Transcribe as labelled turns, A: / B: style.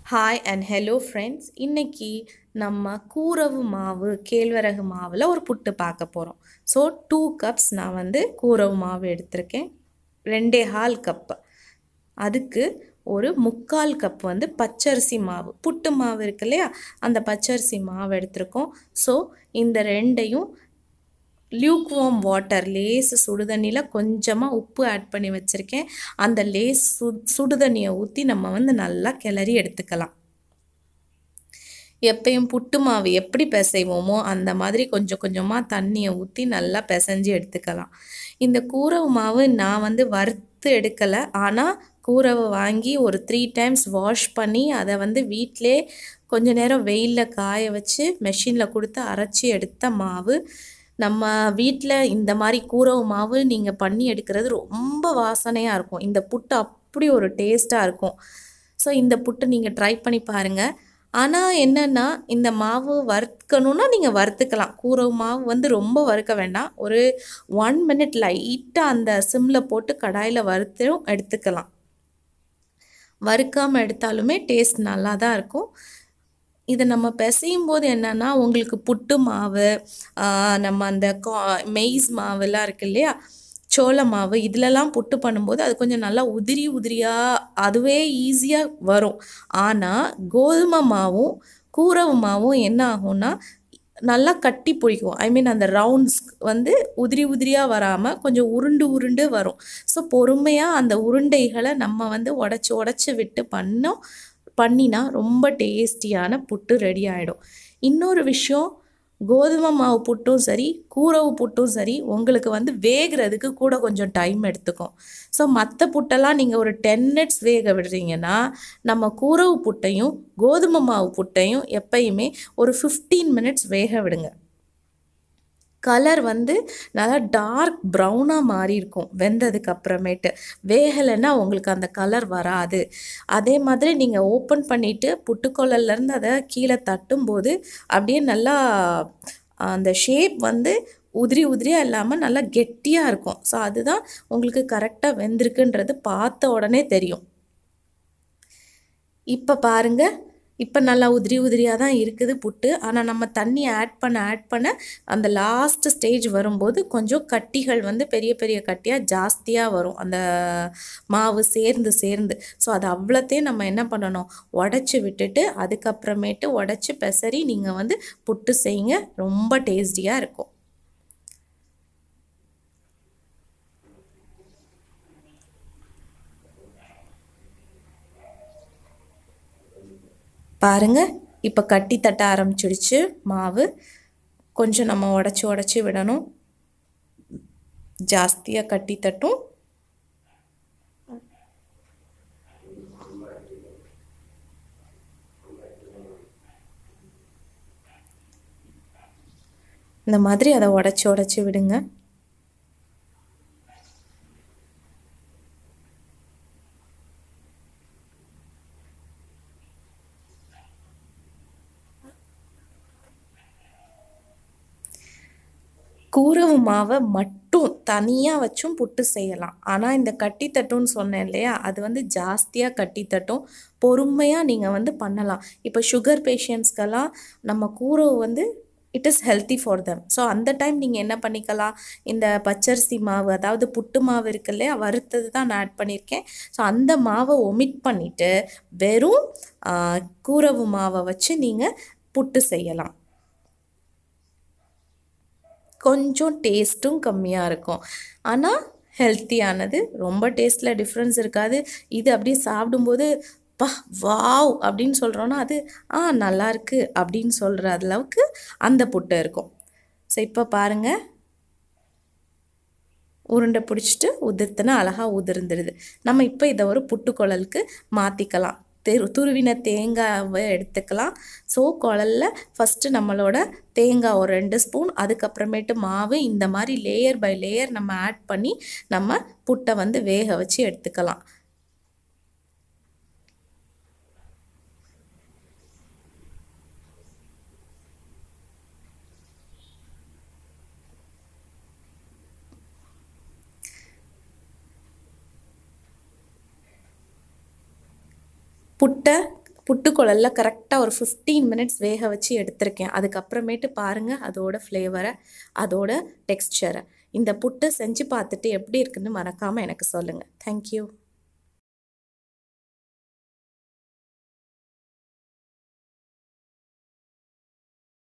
A: hi and hello friends இன்னைக்கு நம்ம கூரவு மாவு கேழ்வரகு மாவில் ஒரு புட்டு பார்க்க போகிறோம் ஸோ டூ கப்ஸ் நான் வந்து கூரவு மாவு எடுத்திருக்கேன் ரெண்டே ஹால் கப்பு அதுக்கு ஒரு முக்கால் கப் வந்து பச்சரிசி மாவு புட்டு மாவு இருக்கு இல்லையா அந்த பச்சரிசி மாவு எடுத்திருக்கோம் ஸோ இந்த ரெண்டையும் லியூக்வார்ம் வாட்டர் லேஸ் சுடுதண்ணியில் கொஞ்சமாக உப்பு ஆட் பண்ணி வச்சுருக்கேன் அந்த லேஸ் சு சுடுதண்ணியை ஊற்றி நம்ம வந்து நல்லா கிளறி எடுத்துக்கலாம் எப்பயும் புட்டு மாவு எப்படி பிசைவோமோ அந்த மாதிரி கொஞ்சம் கொஞ்சமாக தண்ணியை ஊற்றி நல்லா பிசைஞ்சு எடுத்துக்கலாம் இந்த கூரவு மாவு நான் வந்து வறுத்து எடுக்கலை ஆனால் கூரவை வாங்கி ஒரு த்ரீ டைம்ஸ் வாஷ் பண்ணி அதை வந்து வீட்டிலே கொஞ்ச நேரம் வெயிலில் காய வச்சு மெஷினில் கொடுத்து அரைச்சி எடுத்த மாவு நம்ம வீட்டில் இந்த மாதிரி கூரவு மாவு நீங்கள் பண்ணி எடுக்கிறது ரொம்ப வாசனையாக இருக்கும் இந்த புட்டு அப்படி ஒரு டேஸ்ட்டாக இருக்கும் ஸோ இந்த புட்டு நீங்கள் ட்ரை பண்ணி பாருங்கள் ஆனால் என்னென்னா இந்த மாவு வறுக்கணுன்னா நீங்கள் வறுத்துக்கலாம் கூரவு மாவு வந்து ரொம்ப வறுக்க வேண்டாம் ஒரு ஒன் மினிட் லைட்டாக அந்த சிம்மில் போட்டு கடாயில் வறுத்தும் எடுத்துக்கலாம் வறுக்காமல் எடுத்தாலுமே டேஸ்ட் நல்லா தான் இருக்கும் இதை நம்ம பிசையும் போது என்னென்னா உங்களுக்கு புட்டு மாவு நம்ம அந்த கா மெய்ஸ் மாவுலாம் இருக்கு இல்லையா சோள மாவு இதிலலாம் புட்டு பண்ணும்போது அது கொஞ்சம் நல்லா உதிரி உதிரியாக அதுவே ஈஸியாக வரும் ஆனால் கோதுமை மாவும் கூரவு மாவும் என்ன ஆகும்னா நல்லா கட்டி பிடிக்கும் ஐ மீன் அந்த ரவுண்ட்ஸ் வந்து உதிரி உதிரியாக வராமல் கொஞ்சம் உருண்டு உருண்டு வரும் ஸோ பொறுமையாக அந்த உருண்டைகளை நம்ம வந்து உடச்சி உடச்சி விட்டு பண்ணோம் பண்ணினா ரொம்ப டேஸ்டியான புட்டு ரெடி ஆகிடும் இன்னொரு விஷயம் கோதுமை மாவு புட்டும் சரி கூரவு புட்டும் சரி உங்களுக்கு வந்து வேகிறதுக்கு கூட கொஞ்சம் டைம் எடுத்துக்கும் ஸோ மற்ற புட்டெல்லாம் நீங்கள் ஒரு டென் மினிட்ஸ் வேக விடுறீங்கன்னா நம்ம கூரவு புட்டையும் கோதுமை மாவு புட்டையும் எப்பயுமே ஒரு ஃபிஃப்டீன் மினிட்ஸ் வேக விடுங்க கலர் வந்து நல்லா டார்க் ப்ரௌனாக மாறி இருக்கும் வெந்ததுக்கு அப்புறமேட்டு வேகலைன்னா உங்களுக்கு அந்த கலர் வராது அதே மாதிரி நீங்கள் ஓப்பன் பண்ணிவிட்டு புட்டுக்கொழல்லேருந்து அதை கீழே தட்டும்போது அப்படியே நல்லா அந்த ஷேப் வந்து உதிரி உதிரியாக இல்லாமல் நல்லா கெட்டியாக இருக்கும் ஸோ அதுதான் உங்களுக்கு கரெக்டாக வெந்திருக்குன்றது பார்த்த உடனே தெரியும் இப்போ பாருங்கள் இப்போ நல்லா உதிரி உதிரியாக தான் இருக்குது புட்டு ஆனால் நம்ம தண்ணி ஆட் பண்ண ஆட் பண்ண அந்த லாஸ்ட் ஸ்டேஜ் வரும்போது கொஞ்சம் கட்டிகள் வந்து பெரிய பெரிய கட்டியாக ஜாஸ்தியாக வரும் அந்த மாவு சேர்ந்து சேர்ந்து ஸோ அது அவ்வளோத்தையும் நம்ம என்ன பண்ணணும் உடச்சி விட்டுட்டு அதுக்கப்புறமேட்டு உடச்சி பெசரி நீங்கள் வந்து புட்டு செய்யுங்க ரொம்ப டேஸ்டியாக இருக்கும் பாருங்கள் இப்போ கட்டி தட்ட ஆரம்பிச்சிடுச்சு மாவு கொஞ்சம் நம்ம உடச்சி உடச்சி விடணும் ஜாஸ்தியாக கட்டி தட்டும் இந்த மாதிரி அதை உடச்சி உடச்சி விடுங்க கூரவு மாவை மட்டும் தனியாக வச்சும் புட்டு செய்யலாம் ஆனால் இந்த கட்டி தட்டுன்னு சொன்னேன் இல்லையா அது வந்து ஜாஸ்தியாக கட்டி தட்டும் பொறுமையாக நீங்கள் வந்து பண்ணலாம் இப்போ சுகர் பேஷண்ட்ஸ்க்கெல்லாம் நம்ம கூரவு வந்து it is healthy for them so அந்த டைம் நீங்கள் என்ன பண்ணிக்கலாம் இந்த பச்சரிசி மாவு அதாவது புட்டு மாவு இருக்கு இல்லையா வறுத்தது தான் நான் ஆட் பண்ணியிருக்கேன் ஸோ அந்த மாவை ஒமிட் பண்ணிவிட்டு வெறும் கூரவு மாவை வச்சு நீங்கள் புட்டு செய்யலாம் கொஞ்சம் டேஸ்ட்டும் கம்மியாக இருக்கும் ஆனால் ஹெல்த்தியானது ரொம்ப டேஸ்ட்டில் டிஃப்ரென்ஸ் இருக்காது இது அப்படியே சாப்பிடும்போது பா வாவ் அப்படின்னு சொல்கிறோன்னா அது ஆ நல்லா இருக்கு அப்படின்னு சொல்கிற அளவுக்கு அந்த புட்டு இருக்கும் ஸோ இப்போ பாருங்கள் உருண்டை பிடிச்சிட்டு உதிர்த்துனா அழகாக உதிர்ந்துடுது நம்ம இப்போ இதை ஒரு புட்டுக்குழலுக்கு மாற்றிக்கலாம் தெரு துருவின தேங்காவை எடுத்துக்கலாம் ஸோ குழலில் ஃபஸ்ட்டு நம்மளோட தேங்காய் ஒரு ரெண்டு ஸ்பூன் அதுக்கப்புறமேட்டு மாவு இந்த மாதிரி லேயர் பை லேயர் நம்ம ஆட் பண்ணி நம்ம புட்டை வந்து வேக வச்சு எடுத்துக்கலாம் புட்டை புட்டுக்குழல்ல கரெக்டாக ஒரு ஃபிஃப்டீன் மினிட்ஸ் வேக வச்சு எடுத்திருக்கேன் அதுக்கப்புறமேட்டு பாருங்கள் அதோட ஃப்ளேவரை அதோட டெக்ஸ்சரை இந்த புட்டு செஞ்சு பார்த்துட்டு எப்படி இருக்குன்னு மறக்காமல் எனக்கு சொல்லுங்கள் தேங்க்யூ